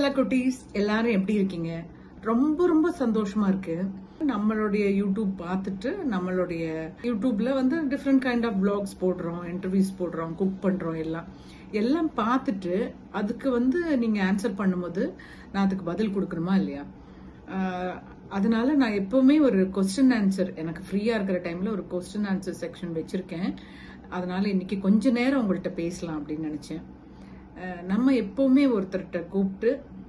செல்ல குட்டீஸ் எல்லாரும் எப்படி இருக்கீங்க ரொம்ப ரொம்ப சந்தோஷமா இருக்கு நம்மளுடைய யூடியூப் பார்த்துட்டு நம்மளுடைய யூடியூப்ல வந்து டிஃப்ரெண்ட் கைண்ட் ஆஃப் பிளாக்ஸ் போடுறோம் இன்டர்வியூஸ் போடுறோம் குக் பண்றோம் எல்லாம் எல்லாம் பார்த்துட்டு அதுக்கு வந்து நீங்க ஆன்சர் பண்ணும்போது நான் அதுக்கு பதில் கொடுக்கணுமா இல்லையா ஆஹ் அதனால நான் எப்பவுமே ஒரு கொஸ்டின் ஆன்சர் எனக்கு ஃப்ரீயா இருக்கிற டைம்ல ஒரு கொஸ்டின் ஆன்சர் செக்ஷன் வச்சிருக்கேன் அதனால இன்னைக்கு கொஞ்ச நேரம் உங்கள்கிட்ட பேசலாம் அப்படின்னு நினைச்சேன் அஹ் நம்ம எப்பவுமே ஒருத்தர்கிட்ட கூப்பிட்டு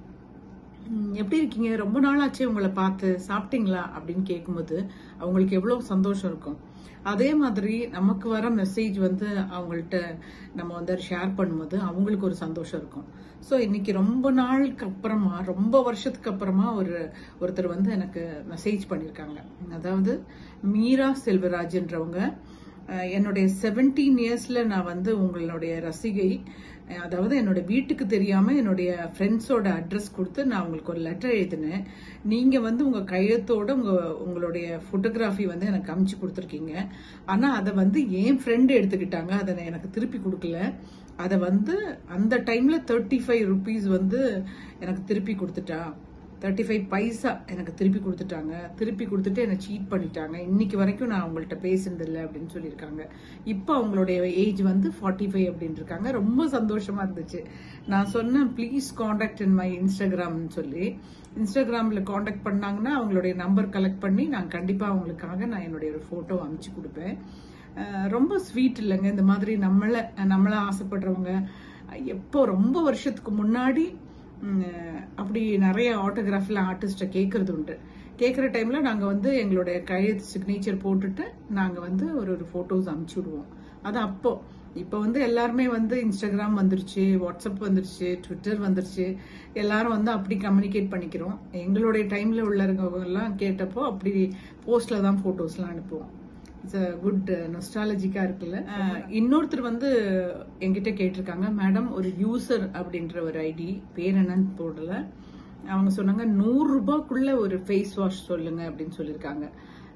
"ம், எப்படி இருக்கீங்க ரொம்ப நாள் ஆச்சு உங்களை பார்த்து சாப்பிட்டீங்களா அப்படின்னு கேட்கும்போது அவங்களுக்கு எவ்வளவு சந்தோஷம் இருக்கும் அதே மாதிரி நமக்கு வர மெசேஜ் வந்து அவங்கள்ட்ட நம்ம வந்து ஷேர் பண்ணும்போது அவங்களுக்கு ஒரு சந்தோஷம் இருக்கும் ஸோ இன்னைக்கு ரொம்ப நாளுக்கு அப்புறமா ரொம்ப வருஷத்துக்கு அப்புறமா ஒரு ஒருத்தர் வந்து எனக்கு மெசேஜ் பண்ணியிருக்காங்க அதாவது மீரா செல்வராஜ்ன்றவங்க அஹ் என்னுடைய செவன்டீன் இயர்ஸ்ல நான் வந்து உங்களுடைய ரசிகை அஹ் அதாவது என்னோட வீட்டுக்கு தெரியாம என்னுடைய ஃப்ரெண்ட்ஸோட அட்ரஸ் கொடுத்து நான் உங்களுக்கு ஒரு லெட்டர் எழுதினேன் நீங்க வந்து உங்க கையெழுத்தோட உங்க உங்களுடைய போட்டோகிராஃபி வந்து எனக்கு அமுச்சு கொடுத்துருக்கீங்க ஆனா அதை வந்து என் ஃப்ரெண்டு எடுத்துக்கிட்டாங்க அதை நான் எனக்கு திருப்பி கொடுக்கல அதை வந்து அந்த டைம்ல தேர்ட்டி ஃபைவ் ருபீஸ் வந்து எனக்கு திருப்பி கொடுத்துட்டா தேர்ட்டி ஃபைவ் பைசா எனக்கு திருப்பி கொடுத்துட்டாங்க திருப்பி கொடுத்துட்டு என்னை சீட் பண்ணிட்டாங்க இன்னைக்கு வரைக்கும் நான் அவங்கள்ட்ட பேசுனதில்லை அப்படின்னு சொல்லியிருக்காங்க இப்போ அவங்களுடைய ஏஜ் வந்து ஃபார்ட்டி ஃபைவ் அப்படின்னு இருக்காங்க ரொம்ப சந்தோஷமா இருந்துச்சு நான் சொன்னேன் ப்ளீஸ் காண்டாக்ட் இன் மை இன்ஸ்டாகிராம்னு சொல்லி இன்ஸ்டாகிராம்ல காண்டாக்ட் பண்ணாங்கன்னா அவங்களுடைய நம்பர் கலெக்ட் பண்ணி நான் கண்டிப்பா அவங்களுக்காக நான் என்னுடைய ஒரு போட்டோ அனுப்பிச்சு கொடுப்பேன் அஹ் ரொம்ப ஸ்வீட் இல்லைங்க இந்த மாதிரி நம்மள நம்மள ஆசைப்படுறவங்க எப்போ ரொம்ப வருஷத்துக்கு முன்னாடி உம், அப்படி நிறைய ஆட்டோகிராஃப்ல ஆர்டிஸ்ட கேட்கறது உண்டு கேட்குற டைம்ல நாங்க வந்து எங்களுடைய கையெழுத்து சிக்னேச்சர் போட்டுட்டு நாங்க வந்து ஒரு ஒரு போட்டோஸ் அனுப்பிச்சு விடுவோம் அது அப்போ இப்போ வந்து எல்லாருமே வந்து இன்ஸ்டாகிராம் வந்துருச்சு வாட்ஸ்அப் வந்துருச்சு ட்விட்டர் வந்துருச்சு எல்லாரும் வந்து அப்படி கம்யூனிகேட் பண்ணிக்கிறோம் எங்களுடைய டைம்ல உள்ளவங்க எல்லாம் கேட்டப்போ அப்படி போஸ்ட்ல தான் போட்டோஸ்லாம் அனுப்புவோம் இட்ஸ் அ குட் நொஸ்டாலஜிக்கா இருக்குல்ல அஹ், இன்னொருத்தர் வந்து என்கிட்ட கேட்டிருக்காங்க மேடம் ஒரு யூசர் அப்படின்ற ஒரு ஐடி பேர் என்னன்னு போடல அவங்க சொன்னாங்க நூறு ரூபாய்க்குள்ள ஒரு ஃபேஸ் வாஷ் சொல்லுங்க அப்படின்னு சொல்லியிருக்காங்க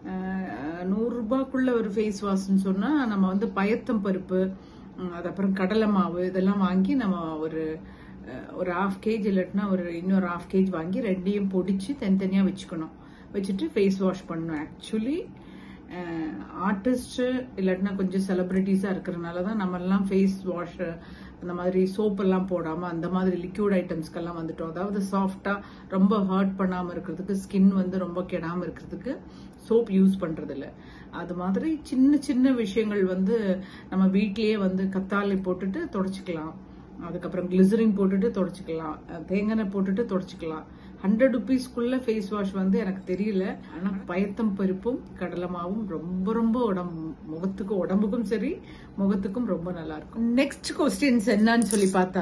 அஹ், நூறு ரூபாய்க்குள்ள ஒரு ஃபேஸ் வாஷ்னு சொன்னா நம்ம வந்து பயத்தம் பருப்பு உம், அது அப்புறம் கடலை மாவு இதெல்லாம் வாங்கி நம்ம ஒரு அஹ், ஒரு ஹாஃப் கேஜ் இல்லாட்டினா ஒரு இன்னொரு ஹாஃப் கேஜ் வாங்கி ரெண்டையும் பொடிச்சு தனித்தனியா வச்சுக்கணும் வச்சுட்டு ஃபேஸ் வாஷ் பண்ணணும் ஆக்சுவலி ஆர்டிஸ்ட் இல்லாட்டினா கொஞ்சம் செலிபிரிட்டிஸா இருக்கிறதுனால தான் நம்ம எல்லாம் ஃபேஸ் வாஷ் அந்த மாதிரி சோப் எல்லாம் போடாம அந்த மாதிரி லிக்யூட் ஐட்டம்ஸ்க்கெல்லாம் வந்துட்டோம் அதாவது சாஃப்டா ரொம்ப ஹர்ட் பண்ணாம இருக்கிறதுக்கு ஸ்கின் வந்து ரொம்ப கெடாம இருக்கிறதுக்கு சோப் யூஸ் பண்றது இல்ல அது மாதிரி சின்ன சின்ன விஷயங்கள் வந்து நம்ம வீட்லயே வந்து கத்தாழை போட்டுட்டு தொடச்சிக்கலாம் அதுக்கப்புறம் கிளிசரின் போட்டுட்டு தொடச்சிக்கலாம் அஹ் தேங்காய் எண்ணெய் போட்டுட்டு தொடச்சிக்கலாம் ஹண்ட்ரட் ருபீஸ்க்குள்ள ஃபேஸ் வாஷ் வந்து எனக்கு தெரியல ஆனா பயத்தம் பருப்பும் கடலை மாவும் ரொம்ப ரொம்ப உடம்பு முகத்துக்கு உடம்புக்கும் சரி முகத்துக்கும் ரொம்ப நல்லா இருக்கும் நெக்ஸ்ட் கொஸ்டின்ஸ் என்னன்னு சொல்லி பார்த்தா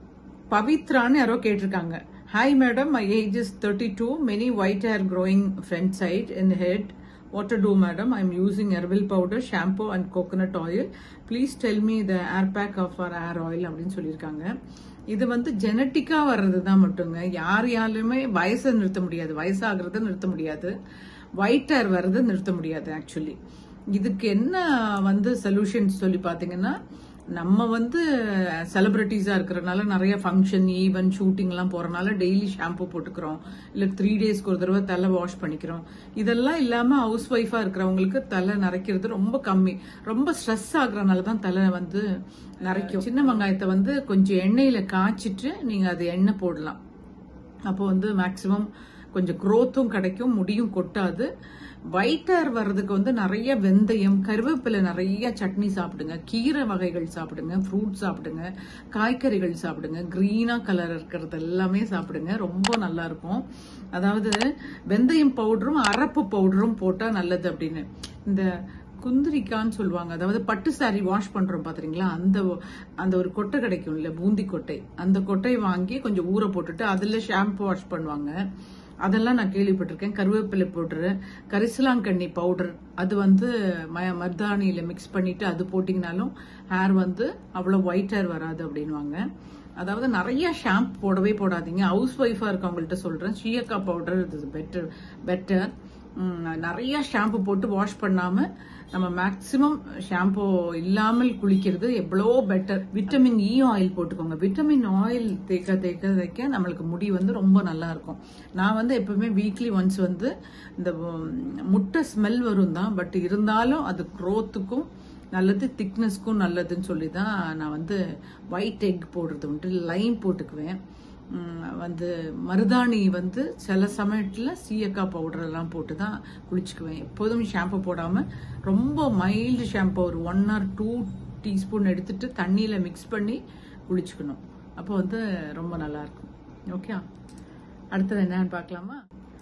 பவித்ரான்னு யாரோ கேட்டிருக்காங்க hi madam my age is thirty two many white hair growing front side in head what to do madam I am using ervil powder shampoo and coconut oil please tell me the hair pack of or hair oil அப்படின்னு சொல்லியிருக்காங்க இது வந்து ஜெனட்டிக்கா வர்றது தான் மட்டுங்க யார் யாருமே வயசை நிறுத்த முடியாது வயசாகிறத நிறுத்த முடியாது ஒயிட் ஹேர் வர்றதை நிறுத்த முடியாது ஆக்சுவலி இதுக்கு என்ன வந்து சொல்யூஷன்ஸ் சொல்லி பாத்தீங்கன்னா நம்ம வந்து செலிபிரிட்டிஸா இருக்கிறனால நிறைய ஃபங்க்ஷன் ஈவென்ட் ஷூட்டிங் எல்லாம் போறனால டெய்லி ஷாம்பு போட்டுக்கிறோம் இல்ல த்ரீ டேஸ்க்கு ஒரு தடவை தலை வாஷ் பண்ணிக்கிறோம் இதெல்லாம் இல்லாம ஹவுஸ் ஒய்ஃபா இருக்கிறவங்களுக்கு தலை நரைக்கிறது ரொம்ப கம்மி ரொம்ப ஸ்ட்ரெஸ் ஆகுறதுனால தான் தலை வந்து நரைக்கும் சின்ன வெங்காயத்தை வந்து கொஞ்சம் எண்ணெயில காய்ச்சிட்டு நீங்க அது எண்ணெய் போடலாம் அப்போ வந்து மேக்சிமம் கொஞ்சம் growth-உம் கிடைக்கும் முடியும் கொட்டாது ஒயிட் ஹேர் வர்றதுக்கு வந்து நிறைய வெந்தயம் கருவேப்பிலை நிறைய சட்னி சாப்பிடுங்க கீரை வகைகள் சாப்பிடுங்க ஃப்ரூட் சாப்பிடுங்க காய்கறிகள் சாப்பிடுங்க கிரீனா கலர் இருக்கிறது எல்லாமே சாப்பிடுங்க ரொம்ப நல்லா இருக்கும் அதாவது வெந்தயம் பவுடரும் அரப்பு பவுடரும் போட்டா நல்லது அப்படின்னு இந்த குந்திரிக்கான்னு சொல்லுவாங்க அதாவது பட்டு சாரி வாஷ் பண்றோம் பாத்தீங்களா அந்த அந்த ஒரு கொட்டை கிடைக்கும் இல்ல பூந்தி கொட்டை அந்த கொட்டை வாங்கி கொஞ்சம் ஊற போட்டுட்டு அதுல ஷாம்பு வாஷ் பண்ணுவாங்க அதெல்லாம் நான் கேள்விப்பட்டிருக்கேன் கருவேப்பிலை பவுடர் கரிசலாங்கண்ணி பவுடர் அது வந்து ம- மருதாணியில மிக்ஸ் பண்ணிட்டு அது போட்டிங்கனாலும் ஹேர் வந்து அவ்வளவு ஒயிட் ஹேர் வராது அப்படின்வாங்க அதாவது நிறைய ஷாம்பு போடவே போடாதீங்க ஹவுஸ் ஒய்ஃபா இருக்கவங்கள்ட்ட சொல்றேன் சீயக்கா பவுடர் இது பெட்டர் பெட்டர் ம், நிறைய ஷாம்பு போட்டு வாஷ் பண்ணாம நம்ம மேக்சிமம் ஷாம்பு இல்லாமல் குளிக்கிறது எவ்வளோ பெட்டர் விட்டமின் இ ஆயில் போட்டுக்கோங்க விட்டமின் ஆயில் தேய்க்க தேய்க்க தேய்க்க நம்மளுக்கு முடி வந்து ரொம்ப நல்லா இருக்கும் நான் வந்து எப்பவுமே வீக்லி ஒன்ஸ் வந்து இந்த உம், முட்டை ஸ்மெல் வரும் தான் பட் இருந்தாலும் அது க்ரோத்துக்கும் நல்லது திக்னஸ்க்கும் நல்லதுன்னு சொல்லி தான் நான் வந்து ஒயிட் எக் போடுறது உண்டு லைம் போட்டுக்குவேன் உம், வந்து மருதாணி வந்து சில சமயத்தில் சீயக்காய் பவுடர் எல்லாம் போட்டு தான் குளிச்சுக்குவேன் எப்போதும் ஷாம்பு போடாமல் ரொம்ப மைல்டு ஷாம்பு ஒரு ஒன் ஆர் டூ டீஸ்பூன் எடுத்துட்டு தண்ணியில் மிக்ஸ் பண்ணி குளிச்சுக்கணும் அப்போ வந்து ரொம்ப நல்லா இருக்கும் ஓகே அடுத்தது என்னன்னு பார்க்கலாமா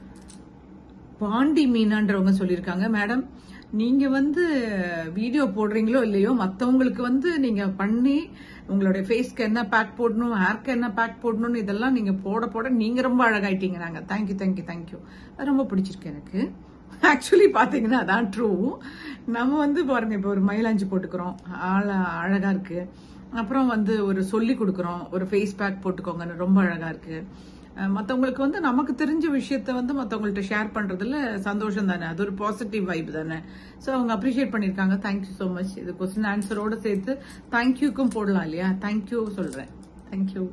பாண்டி மீனான்றவங்க சொல்லியிருக்காங்க மேடம் நீங்க வந்து வீடியோ போடுறீங்களோ இல்லையோ மத்தவங்களுக்கு வந்து நீங்க பண்ணி உங்களுடைய ஃபேஸ்க்கு என்ன பேக் போடணும் ஹேர்க்கு என்ன பேக் போடணும்னு இதெல்லாம் நீங்க போட போட நீங்க ரொம்ப அழகாயிட்டீங்க நாங்க தேங்க்யூ தேங்க்யூ தேங்க்யூ அது ரொம்ப பிடிச்சிருக்கு எனக்கு ஆக்சுவலி பாத்தீங்கன்னா அதான் ட்ரூ நம்ம வந்து பாருங்க இப்போ ஒரு மயிலாஞ்சி போட்டுக்கிறோம் ஆள அழகா இருக்கு அப்புறம் வந்து ஒரு சொல்லி கொடுக்குறோம் ஒரு ஃபேஸ் பேக் போட்டுக்கோங்கன்னு ரொம்ப அழகா இருக்கு அஹ் மத்தவங்களுக்கு வந்து நமக்கு தெரிஞ்ச விஷயத்த வந்து மத்தவங்கள்ட்ட ஷேர் பண்றதுல சந்தோஷம் தானே அது ஒரு பாசிட்டிவ் வைப் தானே ஸோ அவங்க அப்ரிஷியேட் பண்ணிருக்காங்க தேங்க்யூ ஸோ மச் இது கொஸ்டின் ஆன்சரோட சேர்த்து தேங்க்யூக்கும் போடலாம் இல்லையா தேங்க்யூ சொல்றேன் தேங்க்யூ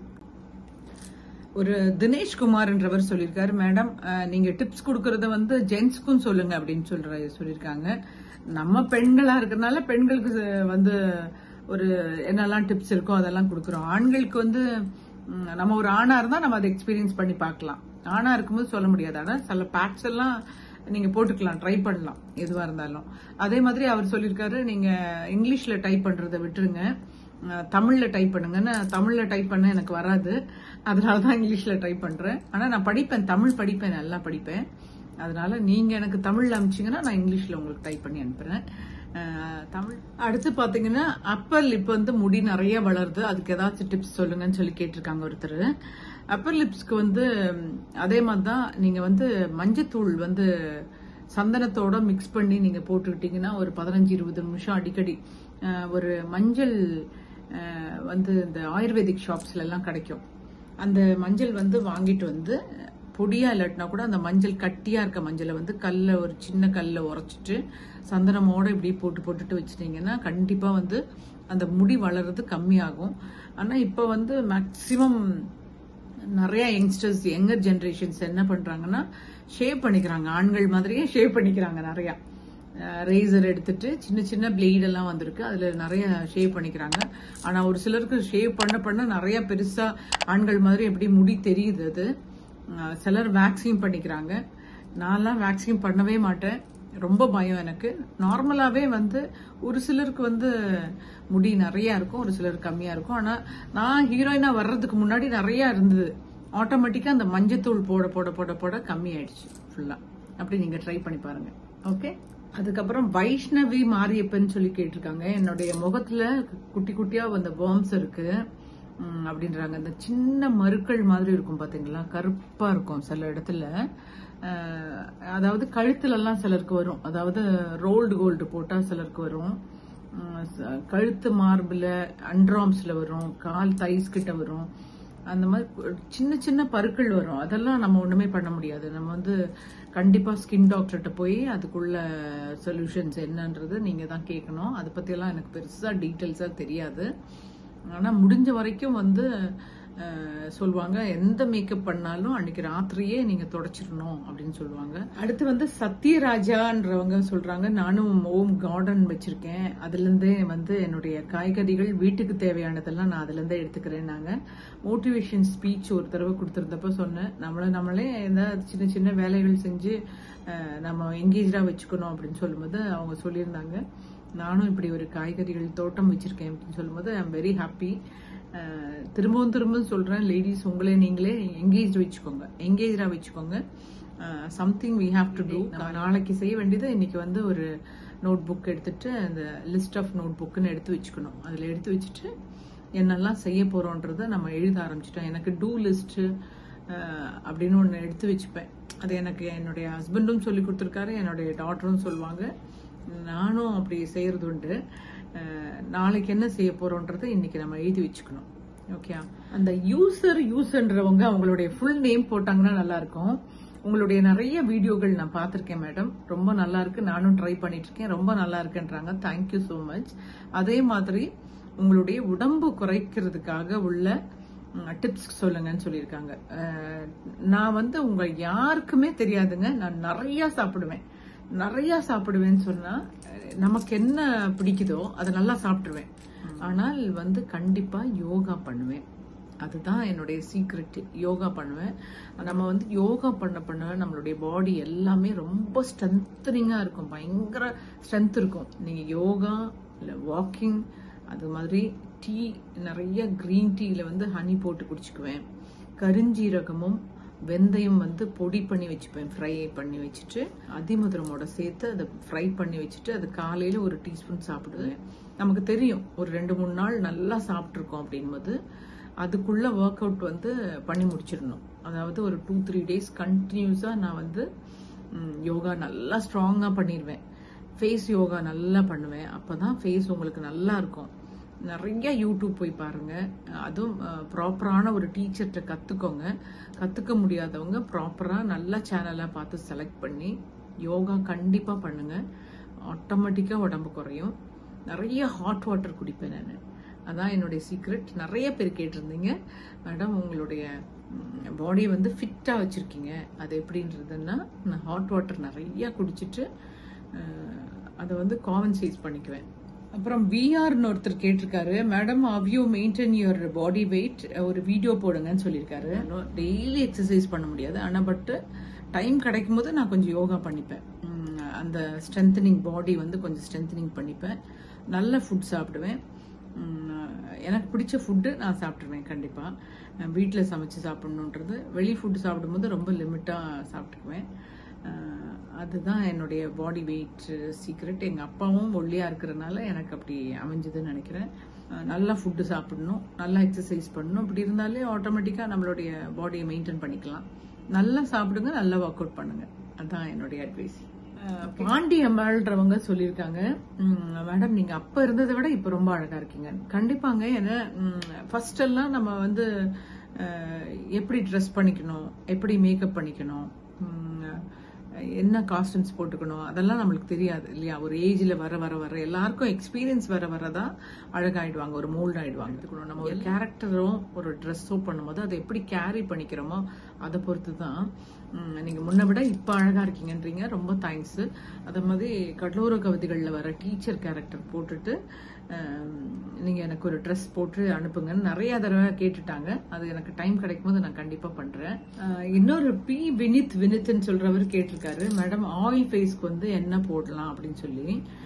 ஒரு தினேஷ் குமார்ன்றவர் சொல்லியிருக்காரு மேடம் அஹ், நீங்க டிப்ஸ் கொடுக்கறத வந்து ஜென்ஸ்க்கும் சொல்லுங்க அப்படின்னு சொல்ற சொல்லியிருக்காங்க நம்ம பெண்களா இருக்கறனால பெண்களுக்கு ச- வந்து ஒரு என்னெல்லாம் டிப்ஸ் இருக்கோ அதெல்லாம் கொடுக்குறோம் ஆண்களுக்கு வந்து ம், நம்ம ஒரு ஆணா இருந்தா நம்ம அதை எக்ஸ்பீரியன்ஸ் பண்ணி பார்க்கலாம் ஆணா இருக்கும்போது சொல்ல முடியாது ஆனா சில பேக்ஸ் எல்லாம் நீங்க போட்டுக்கலாம் ட்ரை பண்ணலாம் எதுவா இருந்தாலும் அதே மாதிரி அவர் சொல்லியிருக்காரு நீங்க இங்கிலீஷ்ல டைப் பண்றதை விட்டுருங்க அஹ் தமிழ்ல டைப் பண்ணுங்கன்னு தமிழ்ல டைப் பண்ண எனக்கு வராது அதனால தான் இங்கிலீஷ்ல டைப் பண்றேன் ஆனா நான் படிப்பேன் தமிழ் படிப்பேன் நல்லா படிப்பேன் அதனால நீங்க எனக்கு தமிழ்ல அனுப்பிச்சீங்கன்னா நான் இங்கிலீஷ்ல உங்களுக்கு டைப் பண்ணி அனுப்புறேன் அஹ் தமிழ் அடுத்து பாத்தீங்கன்னா அப்பர் லிப் வந்து முடி நிறைய வளருது அதுக்கு ஏதாச்சும் டிப்ஸ் சொல்லுங்கன்னு சொல்லி கேட்டிருக்காங்க ஒருத்தர் அப்பர் லிப்ஸ்க்கு வந்து ம், அதே மாதிரி தான் நீங்க வந்து மஞ்சத்தூள் வந்து சந்தனத்தோட மிக்ஸ் பண்ணி நீங்க போட்டுக்கிட்டீங்கன்னா ஒரு பதினஞ்சு இருபது நிமிஷம் அடிக்கடி அஹ், ஒரு மஞ்சள் அஹ், வந்து இந்த ஆயுர்வேதிக் ஷாப்ஸ்ல எல்லாம் கிடைக்கும் அந்த மஞ்சள் வந்து வாங்கிட்டு வந்து பொடியா இல்லாட்டினா கூட அந்த மஞ்சள் கட்டியா இருக்க மஞ்சளை வந்து கல்ல ஒரு சின்ன கல்ல உரைச்சிட்டு சந்தனமோட இப்படி போட்டு போட்டுட்டு வச்சிட்டீங்கன்னா கண்டிப்பா வந்து அந்த முடி வளர்றது கம்மியாகும் ஆனா இப்ப வந்து மேக்சிமம் நிறைய யங்ஸ்டர்ஸ் யங்கர் ஜெனரேஷன்ஸ் என்ன பண்றாங்கன்னா ஷேவ் பண்ணிக்கிறாங்க ஆண்கள் மாதிரியே ஷேவ் பண்ணிக்கிறாங்க நிறைய ரேசர் எடுத்துட்டு சின்ன சின்ன பிளேட் எல்லாம் வந்திருக்கு அதுல நிறைய ஷேவ் பண்ணிக்கிறாங்க ஆனா ஒரு சிலருக்கு ஷேவ் பண்ண பண்ண நிறைய பெருசா ஆண்கள் மாதிரி எப்படி முடி தெரியுது அது அஹ் சிலர் வேக்சின் பண்ணிக்கிறாங்க நான்லாம் வேக்சின் பண்ணவே மாட்டேன் ரொம்ப பயம் எனக்கு நார்மலாவே வந்து ஒரு சிலருக்கு வந்து முடி நிறைய இருக்கும் ஒரு சிலருக்கு கம்மியா இருக்கும் ஆனா நான் ஹீரோயினா வர்றதுக்கு முன்னாடி நிறைய இருந்தது ஆட்டோமேட்டிக்கா அந்த மஞ்சத்தூள் போட போட போட போட கம்மி ஆயிடுச்சு ஃபுல்லா அப்படி நீங்க ட்ரை பண்ணி பாருங்க ஓகே அதுக்கப்புறம் வைஷ்ணவி மாரியப்பன் சொல்லி கேட்டிருக்காங்க என்னுடைய முகத்துல குட்டி குட்டியா வந்த பேர்ம்ஸ் இருக்கு உம், அப்படின்றாங்க இந்த சின்ன மருக்கள் மாதிரி இருக்கும் பாத்தீங்களா கருப்பா இருக்கும் சில இடத்துல அஹ், அதாவது கழுத்துல எல்லாம் சிலருக்கு வரும் அதாவது ரோல்டு கோல்டு போட்டா சிலருக்கு வரும் உம், ச- கழுத்து மார்பில் அண்ட்ராம்ஸ்ல வரும் கால் தைஸ் கிட்ட வரும் அந்த மாதிரி கு- சின்ன சின்ன பருக்கள் வரும் அதெல்லாம் நம்ம ஒண்ணுமே பண்ண முடியாது நம்ம வந்து கண்டிப்பா ஸ்கின் டாக்டர்கிட்ட போய் அதுக்குள்ள சொல்யூஷன்ஸ் என்னன்றது நீங்க தான் கேட்கணும் அதை பத்தியெல்லாம் எனக்கு பெருசா டீட்டெயில்ஸா தெரியாது ஆனா முடிஞ்ச வரைக்கும் வந்து அஹ், சொல்லுவாங்க எந்த மேக்கப் பண்ணாலும் அன்னைக்கு ராத்திரியே நீங்க தொடச்சிடணும் அப்படின்னு சொல்லுவாங்க அடுத்து வந்து சத்யராஜான்றவங்க சொல்றாங்க நானும் ஓம் கார்டன் வச்சிருக்கேன் அதுல இருந்தே வந்து என்னுடைய காய்கறிகள் வீட்டுக்கு தேவையானதெல்லாம் நான் அதுல இருந்தே எடுத்துக்கிறேன் நாங்க மோட்டிவேஷன் ஸ்பீச் ஒரு தடவை கொடுத்திருந்தப்ப சொன்னேன் நம்மள நம்மளே ஏதாவது சின்ன சின்ன வேலைகள் செஞ்சு அஹ், நம்ம எங்கேஜா வச்சுக்கணும் அப்படின்னு சொல்லும்போது அவங்க சொல்லியிருந்தாங்க நானும் இப்படி ஒரு காய்கறிகள் தோட்டம் வச்சிருக்கேன் அப்படின்னு சொல்லும்போது ஐ எம் வெரி ஹாப்பி திரும்பவும் திரும்பவும் சொல்றேன் லேடிஸ் உங்களே நீங்களே எங்கேஜ் வச்சுக்கோங்க எங்கேஜா வச்சுக்கோங்க something we have to do நாளைக்கு செய்ய வேண்டியது இன்னைக்கு வந்து ஒரு நோட் புக் எடுத்துட்டு அந்த லிஸ்ட் ஆஃப் நோட் புக்குன்னு எடுத்து வச்சுக்கணும் அதில் எடுத்து வச்சுட்டு என்னெல்லாம் செய்ய போறோன்றத நம்ம எழுத ஆரம்பிச்சிட்டோம் எனக்கு டூ லிஸ்ட் அப்படின்னு ஒன்று எடுத்து வச்சுப்பேன் அது எனக்கு என்னுடைய ஹஸ்பண்டும் சொல்லி கொடுத்துருக்காரு என்னுடைய டாட்டரும் சொல்லுவாங்க நானும் அப்படி செய்யறது உண்டு அஹ், நாளைக்கு என்ன செய்ய போறோன்றதை இன்னைக்கு நம்ம எழுதி வச்சுக்கணும் ஓகே அந்த யூசர் யூஸ்ன்றவங்க அவங்களுடைய ஃபுல் நேம் போட்டாங்கன்னா நல்லா இருக்கும் உங்களுடைய நிறைய வீடியோகள் நான் பார்த்திருக்கேன் மேடம் ரொம்ப நல்லா இருக்கு நானும் ட்ரை பண்ணிட்டு இருக்கேன் ரொம்ப நல்லா இருக்குன்றாங்க தேங்க்யூ ஸோ மச் அதே மாதிரி உங்களுடைய உடம்பு குறைக்கிறதுக்காக உள்ள டிப்ஸ் சொல்லுங்கன்னு சொல்லியிருக்காங்க அஹ், நான் வந்து உங்க யாருக்குமே தெரியாதுங்க நான் நிறைய சாப்பிடுவேன் நிறைய சாப்பிடுவேன்னு சொன்னா அஹ், நமக்கு என்ன பிடிக்குதோ அதை நல்லா சாப்பிட்டுருவேன் ஆனால் வந்து கண்டிப்பா யோகா பண்ணுவேன் அதுதான் என்னுடைய சீக்ரெட் யோகா பண்ணுவேன் நம்ம வந்து யோகா பண்ண பண்ண நம்மளுடைய பாடி எல்லாமே ரொம்ப ஸ்ட்ரென்த்தனிங்கா இருக்கும் பயங்கர ஸ்ட்ரென்த் இருக்கும் நீங்க யோகா இல்ல வாக்கிங் அது மாதிரி டீ நிறைய கிரீன் டீல வந்து ஹனி போட்டு குடிச்சுக்குவேன் கருஞ்சீரகமும் வெந்தயம் வந்து பொடி பண்ணி வச்சுப்பேன் ஃப்ரை பண்ணி வச்சுட்டு அதிமதுரமோட சேர்த்து அதை ஃப்ரை பண்ணி வச்சுட்டு அது காலையில ஒரு டீஸ்பூன் சாப்பிடுவேன் நமக்கு தெரியும் ஒரு ரெண்டு மூணு நாள் நல்லா சாப்பிட்ருக்கோம் அப்படின்போது அதுக்குள்ள ஒர்க் அவுட் வந்து பண்ணி முடிச்சிடணும் அதாவது ஒரு டூ த்ரீ டேஸ் கண்டினியூஸா நான் வந்து ம், யோகா நல்லா ஸ்ட்ராங்கா பண்ணிடுவேன் ஃபேஸ் யோகா நல்லா பண்ணுவேன் அப்பதான் ஃபேஸ் உங்களுக்கு நல்லா இருக்கும் நிறைய யூடியூப் போய் பாருங்க அதுவும் ப்ராப்பரான ஒரு டீச்சர்கிட்ட கத்துக்கோங்க கத்துக்க முடியாதவங்க ப்ராப்பரா நல்ல சேனலா பார்த்து செலக்ட் பண்ணி யோகா கண்டிப்பா பண்ணுங்க ஆட்டோமேட்டிக்கா உடம்பு குறையும் நிறைய ஹாட் வாட்டர் குடிப்பேன் நான் அதான் என்னுடைய சீக்ரெட் நிறைய பேர் கேட்டிருந்தீங்க மேடம் உங்களுடைய பாடியை வந்து ஃபிட்டாக வச்சுருக்கீங்க அது எப்படின்றதுன்னா நான் ஹாட் வாட்டர் நிறைய குடிச்சிட்டு அஹ், அதை வந்து காமன்சைஸ் பண்ணிக்குவேன் அப்புறம் விஆர்னு ஒருத்தர் கேட்டிருக்காரு madam how you maintain your body weight ஒரு வீடியோ போடுங்கன்னு சொல்லியிருக்காரு டெய்லி எக்ஸசைஸ் பண்ண முடியாது ஆனால் பட்டு டைம் கிடைக்கும் போது நான் கொஞ்சம் யோகா பண்ணிப்பேன் உம், அந்த ஸ்ட்ரென்தனிங் பாடி வந்து கொஞ்சம் ஸ்ட்ரென்தனிங் பண்ணிப்பேன் நல்ல ஃபுட் சாப்பிடுவேன் உம், எனக்கு பிடிச்ச ஃபுட்டு நான் சாப்பிட்ருவேன் கண்டிப்பாக வீட்டில் சமைச்சு சாப்பிடணுன்றது வெளி ஃபுட்டு சாப்பிடும்போது ரொம்ப லிமிட்டாக சாப்பிட்டுக்குவேன் அஹ், அதுதான் என்னுடைய பாடி வெயிட் சீக்ரெட் எங்கள் அப்பாவும் ஒல்லியாக இருக்கிறனால எனக்கு அப்படி அமைஞ்சதுன்னு நினைக்கிறேன் அஹ், நல்லா ஃபுட்டு சாப்பிடணும் நல்லா எக்ஸசைஸ் பண்ணணும் அப்படி இருந்தாலே ஆட்டோமேட்டிக்காக நம்மளுடைய பாடியை மெயின்டைன் பண்ணிக்கலாம் நல்லா சாப்பிடுங்க நல்லா ஒர்க் அவுட் பண்ணுங்க அதான் என்னுடைய அட்வைஸ் பாண்டி அம்மாள்ன்றவங்க சொல்லியிருக்காங்க மேடம் நீங்க அப்ப இருந்ததை விட இப்ப ரொம்ப அழகா இருக்கீங்க கண்டிப்பாங்க ஏன்னா ஃபர்ஸ்ட் எல்லாம் நம்ம வந்து அஹ், எப்படி ட்ரெஸ் பண்ணிக்கணும் எப்படி மேக்கப் பண்ணிக்கணும் உம், என்ன காஸ்டியூம்ஸ் போட்டுக்கணும் அதெல்லாம் நம்மளுக்கு தெரியாது இல்லையா ஒரு ஏஜ்ல வர வர வர எல்லாருக்கும் எக்ஸ்பீரியன்ஸ் வர வரதான் அழகாயிடுவாங்க ஒரு மோல்ட் ஆயிடுவாங்க இருக்கணும். நம்ம ஒரு கேரக்டரும் ஒரு ட்ரெஸ்ஸோ பண்ணும்போது அதை எப்படி கேரி பண்ணிக்கிறோமோ அதை பொறுத்து தான் உம், நீங்க முன்ன விட இப்ப அழகா இருக்கீங்கன்றீங்க ரொம்ப தேங்க்ஸ் அதே மாதிரி கடலோர கவிதைகள்ல வர டீச்சர் கேரக்டர் போட்டுட்டு அஹ், நீங்க எனக்கு ஒரு ட்ரெஸ் போட்டு அனுப்புங்கன்னு நிறைய தடவை கேட்டுட்டாங்க அது எனக்கு டைம் கிடைக்கும் போது நான் கண்டிப்பா பண்றேன் அஹ், இன்னொரு பி வினித் வினித்னு சொல்றவர் கேட்டிருக்காரு மேடம் ஆயில் ஃபேஸ்க்கு வந்து என்ன போடலாம் அப்படின்னு சொல்லி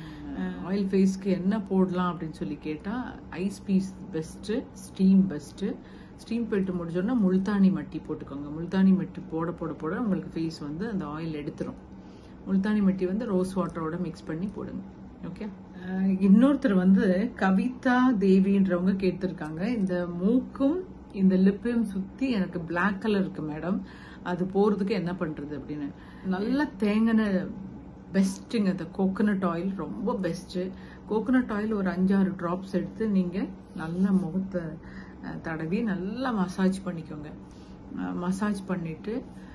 ஆயில் ஃபேஸ்க்கு என்ன போடலாம் அப்படின்னு சொல்லி கேட்டா ice piece best steam best steam போட்டு முடிச்சோன்னா முல்தானி மட்டி போட்டுக்கோங்க முல்தானி மட்டி போட போட போட உங்களுக்கு ஃபேஸ் வந்து அந்த ஆயில் எடுத்துரும் முல்தானி மட்டி வந்து ரோஸ் வாட்டரோட மிக்ஸ் பண்ணி போடுங்க ஓகே இன்னொருத்தர் வந்து கவிதா தேவின்றவங்க கேட்டிருக்காங்க இந்த மூக்கும் இந்த லிப்பையும் சுத்தி எனக்கு Black கலர் இருக்கு மேடம் அது போறதுக்கு என்ன பண்றது அப்படின்னு நல்ல தேங்கின பெஸ்ட்டுங்க இந்த கோகனட் ஆயில் ரொம்ப பெஸ்ட்டு கோகனட் ஆயில் ஒரு அஞ்சாறு ட்ராப்ஸ் எடுத்து நீங்கள் நல்லா முகத்தை அஹ், தடவி நல்லா மசாஜ் பண்ணிக்கோங்க மசாஜ் பண்ணிட்டு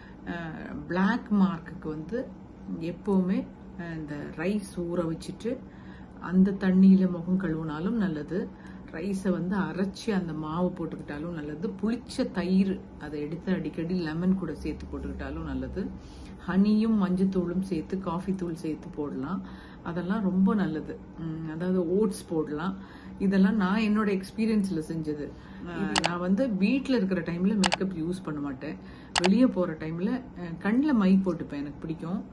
பிளாக் மார்க்குக்கு வந்து எப்போவுமே அஹ், இந்த ரைஸ் ஊற வச்சுட்டு அந்த தண்ணியில முகம் கழுவினாலும் நல்லது ரைஸை வந்து அரைச்சி அந்த மாவு போட்டுக்கிட்டாலும் நல்லது புளிச்ச தயிர் அதை எடுத்து அடிக்கடி லெமன் கூட சேர்த்து போட்டுக்கிட்டாலும் நல்லது ஹனியும் மஞ்சத்தூளும் சேர்த்து காஃபி தூள் சேர்த்து போடலாம் அதெல்லாம் ரொம்ப நல்லது உம், அதாவது ஓட்ஸ் போடலாம் இதெல்லாம் நான் என்னோட எக்ஸ்பீரியன்ஸ்ல செஞ்சது அஹ், நான் வந்து வீட்டில் இருக்கிற டைம்ல மேக்கப் யூஸ் பண்ண மாட்டேன் வெளியே போற டைம்ல கண்ணில் மை போட்டுப்பேன் எனக்கு பிடிக்கும்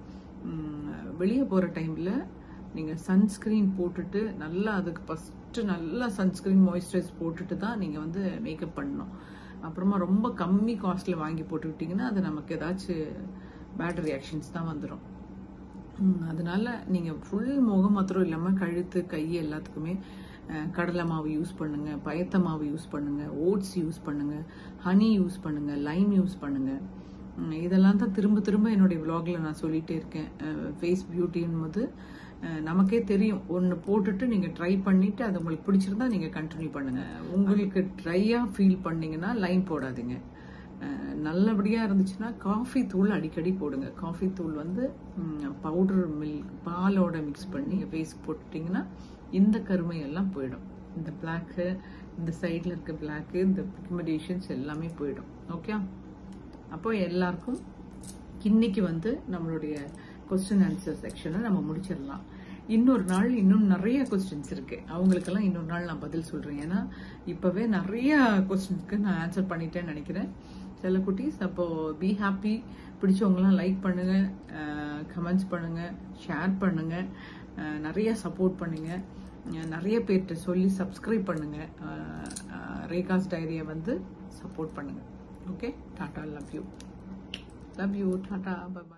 வெளியே போற டைம்ல நீங்க சன்ஸ்கிரீன் போட்டுட்டு நல்லா அதுக்கு ஃபர்ஸ்ட் நல்லா சன்ஸ்கிரீன் மாய்ஸ்சரைஸ் போட்டுட்டு தான் நீங்க வந்து மேக்கப் பண்ணணும் அப்புறமா ரொம்ப கம்மி காஸ்ட்ல வாங்கி போட்டுக்கிட்டீங்கன்னா அது நமக்கு ஏதாச்சும் பேட் ரியாக்ஷன்ஸ் தான் வந்துடும் ம், அதனால நீங்க ஃபுல் முகம் மாத்திரம் இல்லாம கழுத்து கை எல்லாத்துக்குமே அஹ், கடலை மாவு யூஸ் பண்ணுங்க பயத்த மாவு யூஸ் பண்ணுங்க ஓட்ஸ் யூஸ் பண்ணுங்க ஹனி யூஸ் பண்ணுங்க லைம் யூஸ் பண்ணுங்க ம், இதெல்லாம் தான் திரும்ப திரும்ப என்னுடைய விலாக்ல நான் சொல்லிட்டே இருக்கேன் ஃபேஸ் பியூட்டின் போது அஹ், நமக்கே தெரியும் ஒன்று போட்டுட்டு நீங்கள் ட்ரை பண்ணிட்டு அது உங்களுக்கு பிடிச்சிருந்தா நீங்கள் கண்டினியூ பண்ணுங்க உங்களுக்கு ட்ரையாக ஃபீல் பண்ணீங்கன்னா லைன் போடாதீங்க அஹ், நல்லபடியா இருந்துச்சுன்னா காஃபி தூள் அடிக்கடி போடுங்க காஃபி தூள் வந்து பவுடர் மில்க் பாலோட மிக்ஸ் பண்ணி ஃபேஸ் போட்டுட்டீங்கன்னா இந்த கருமை எல்லாம் போயிடும் இந்த பிளாக்கு இந்த சைடில் இருக்க பிளாக்கு இந்த பிக்மெண்டேஷன்ஸ் எல்லாமே போயிடும் ஓகே அப்போ எல்லாருக்கும் இன்னைக்கு வந்து நம்மளுடைய கொஸ்டின் ஆன்சர் செக்ஷனை நம்ம முடிச்சிடலாம் இன்னொரு நாள் இன்னும் நிறைய கொஸ்டின்ஸ் இருக்கு அவங்களுக்கெல்லாம் இன்னொரு நாள் நான் பதில் சொல்றேன் ஏன்னா இப்பவே நிறைய கொஸ்டின்ஸ்க்கு நான் ஆன்சர் பண்ணிட்டேன்னு நினைக்கிறேன் சில குட்டீஸ் அப்போ பி ஹாப்பி பிடிச்சவங்களாம் லைக் பண்ணுங்க கமெண்ட்ஸ் பண்ணுங்க ஷேர் பண்ணுங்க அஹ், நிறைய சப்போர்ட் பண்ணுங்க அஹ், நிறைய பேர்கிட்ட சொல்லி சப்ஸ்கிரைப் பண்ணுங்க அஹ், அஹ், ரேகாஸ் டைரியை வந்து சப்போர்ட் பண்ணுங்க okay tata love you love you tata by